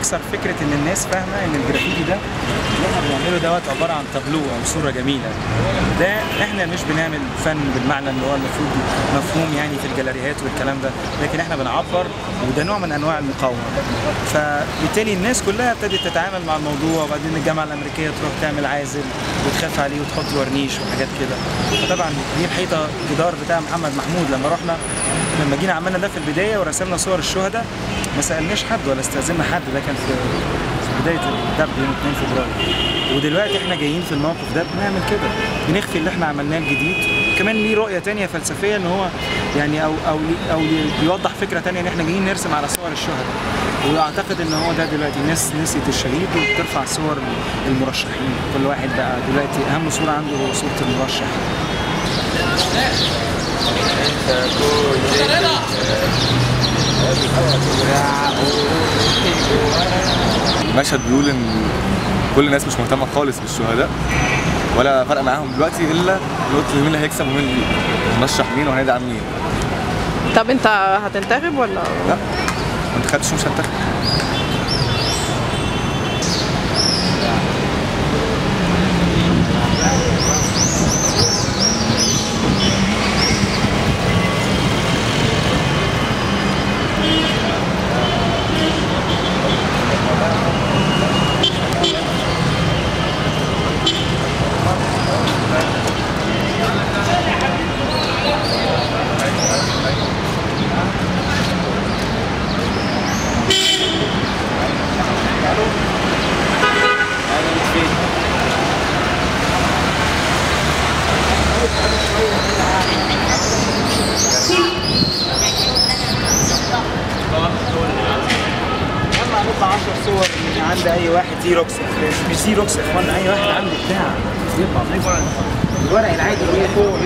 نكسر فكره ان الناس فاهمه ان الجرافيتي ده اللي احنا بنعمله دوت عباره عن تابلو او صوره جميله ده احنا مش بنعمل فن بالمعنى اللي هو المفروض مفهوم يعني في الجاليريات والكلام ده لكن احنا بنعبر وده نوع من انواع المقاومه فبالتالي الناس كلها ابتدت تتعامل مع الموضوع وبعدين الجامعه الامريكيه تروح تعمل عازل وتخاف عليه وتحط ورنيش وحاجات كده فطبعا دي الحيطه الجدار بتاع محمد محمود لما رحنا لما جينا عملنا ده في البدايه ورسمنا صور الشهداء ما سالناش حد ولا استاذنا حد ده كان في في بدايه الدب يوم 2 فبراير ودلوقتي احنا جايين في الموقف ده بنعمل كده بنخفي اللي احنا عملناه الجديد كمان ليه رؤيه تانية فلسفيه ان هو يعني او او لي- او لي- بيوضح فكره تانية ان احنا جايين نرسم على صور الشهداء واعتقد ان هو ده دلوقتي الناس نسيت الشهيد وبترفع صور المرشحين كل واحد بقى دلوقتي اهم صوره عنده هو صوره المرشح المشهد بيقول ان كل الناس مش مهتمه خالص بالشهداء ولا فارقه معاهم دلوقتي الا نقطه مين اللي هيكسب ومين اللي نرشح مين وهندعم مين طب انت هتنتخب ولا لا ما انتخبتش مش هنتخب لما هنطلع 10 صور من عند اي واحد زيروكس مش زيروكس يا اخوانا اي واحد عنده بتاع يطلع الورق العادي اللي هي فوق